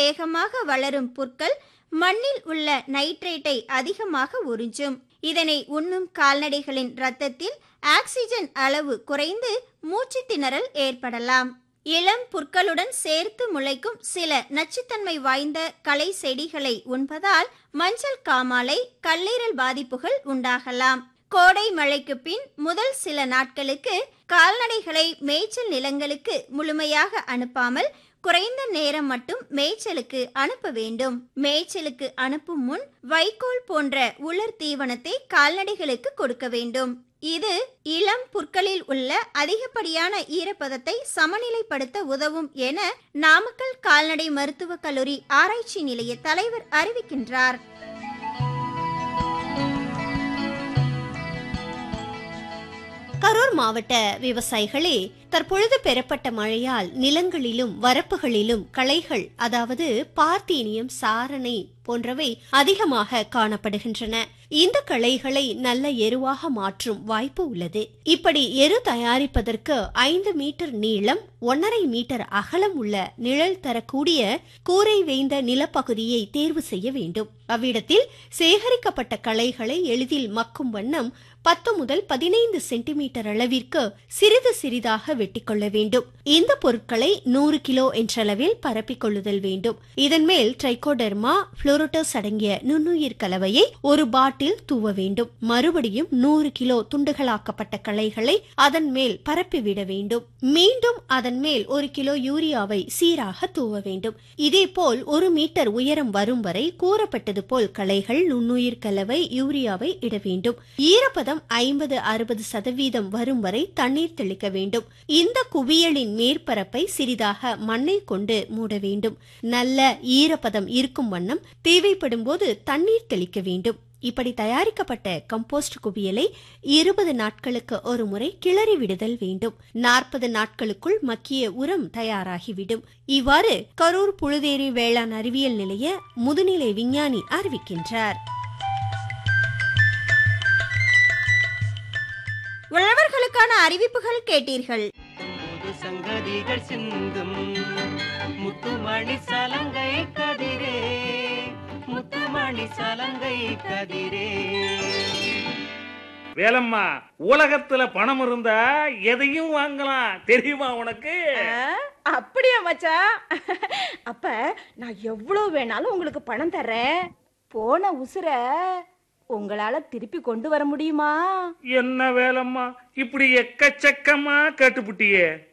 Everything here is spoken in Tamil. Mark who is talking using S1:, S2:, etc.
S1: வேகமாக வளரும் புற்கள் மண்ணில் உள்ள நைட்ரேட்டை அதிகமாக உறிஞ்சும் இதனை உண்ணும் கால்நடைகளின் இரத்தத்தில் ஆக்சிஜன் அளவு குறைந்து மூச்சு திணறல் ஏற்படலாம் இளம் புற்களுடன் சேர்த்து முளைக்கும் சில நச்சுத்தன்மை வாய்ந்த களை செடிகளை உண்பதால் மஞ்சள் காமாலை கல்லீரல் பாதிப்புகள் உண்டாகலாம் கோடை மழைக்கு பின் முதல் சில நாட்களுக்கு கால்நடைகளை மேய்ச்சல் நிலங்களுக்கு முழுமையாக அனுப்பாமல் குறைந்த நேரம் மட்டும் மேய்ச்சலுக்கு அனுப்ப வேண்டும் மேய்ச்சலுக்கு அனுப்பும் முன் வைக்கோல் போன்ற உலர் தீவனத்தை கால்நடைகளுக்கு கொடுக்க வேண்டும் இது இளம் புற்களில் உள்ள அதிகப்படியான ஈரப்பதத்தை சமநிலைப்படுத்த உதவும் என நாமக்கல் கால்நடை மருத்துவக் கல்லூரி ஆராய்ச்சி நிலைய தலைவர் அறிவிக்கின்றார்
S2: கரூர் மாவட்ட விவசாயிகளே தற்பொழுது பெறப்பட்ட மழையால் நிலங்களிலும் வரப்புகளிலும் களைகள் அதாவது பார்த்தீனியம் சாரணை போன்றவை அதிகமாக காணப்படுகின்றன இந்த களைகளை நல்ல எருவாக மாற்றும் வாய்ப்பு உள்ளது இப்படி எரு தயாரிப்பதற்கு ஐந்து மீட்டர் நீளம் ஒன்னரை மீட்டர் அகலம் உள்ள நிழல் தரக்கூடிய கூரை வேய்ந்த நிலப்பகுதியை தேர்வு செய்ய வேண்டும் அவ்விடத்தில் சேகரிக்கப்பட்ட களைகளை எளிதில் மக்கும் வண்ணம் பத்து முதல் பதினைந்து சென்டிமீட்டர் அளவிற்கு சிறிது சிறிதாக வெட்டி கொள்ள வேண்டும் இந்த பொருட்களை நூறு கிலோ என்றளவில் பரப்பிக் கொள்ளுதல் வேண்டும் இதன் மேல் ட்ரைகோடெர்மா புளோரோட்டஸ் அடங்கிய நுண்ணுயிர் கலவையை ஒரு பாட்டில் தூவ வேண்டும் மறுபடியும் நூறு கிலோ துண்டுகளாக்கப்பட்ட களைகளை அதன் மேல் பரப்பிவிட வேண்டும் மீண்டும் அதன் மேல் ஒரு கிலோ யூரியாவை சீராக தூவ வேண்டும் இதேபோல் ஒரு மீட்டர் உயரம் வரும் வரை கூறப்பட்டது போல் களைகள் நுண்ணுயிர் கலவை யூரியாவை இட வேண்டும் ஈரப்பதம் ஐம்பது அறுபது சதவீதம் வரும் வரை தண்ணீர் தெளிக்க வேண்டும் இந்த குவியலின் மேற்பரப்பை சிறிதாக மண்ணை கொண்டு மூட வேண்டும் நல்ல ஈரப்பதம் இருக்கும் வண்ணம் தேவைப்படும் போது தண்ணீர் தெளிக்க வேண்டும் இப்படி தயாரிக்கப்பட்ட கம்போஸ்ட் குவியலை இருபது நாட்களுக்கு ஒரு முறை கிளறி விடுதல் வேண்டும் நாற்பது நாட்களுக்குள் மக்கிய உரம் தயாராகிவிடும் இவ்வாறு கரூர் புழுதேரி வேளாண் அறிவியல் நிலைய முதுநிலை விஞ்ஞானி அறிவிக்கின்றார்
S1: உழவர்களுக்கான அறிவிப்புகள் கேட்டீர்கள்
S3: புது சங்கதிகள் சிந்தும் முத்துமணி சலங்கை கதிரே முத்துமணி சலங்கை கதிரே
S4: வேலம்மா உலகத்துல பணம் இருந்தா எதையும் வாங்கலாம் தெரியுமா உனக்கு
S5: ஆ, அப்படியா மச்சான் அப்ப நான் எவ்வளவு வேணாலும் உங்களுக்கு பணம் தர்றேன் போன உசுர உங்களால திருப்பி கொண்டு வர முடியுமா
S4: என்ன வேலம்மா இப்படி எக்கச்சக்கமா கேட்டுப்புட்டியே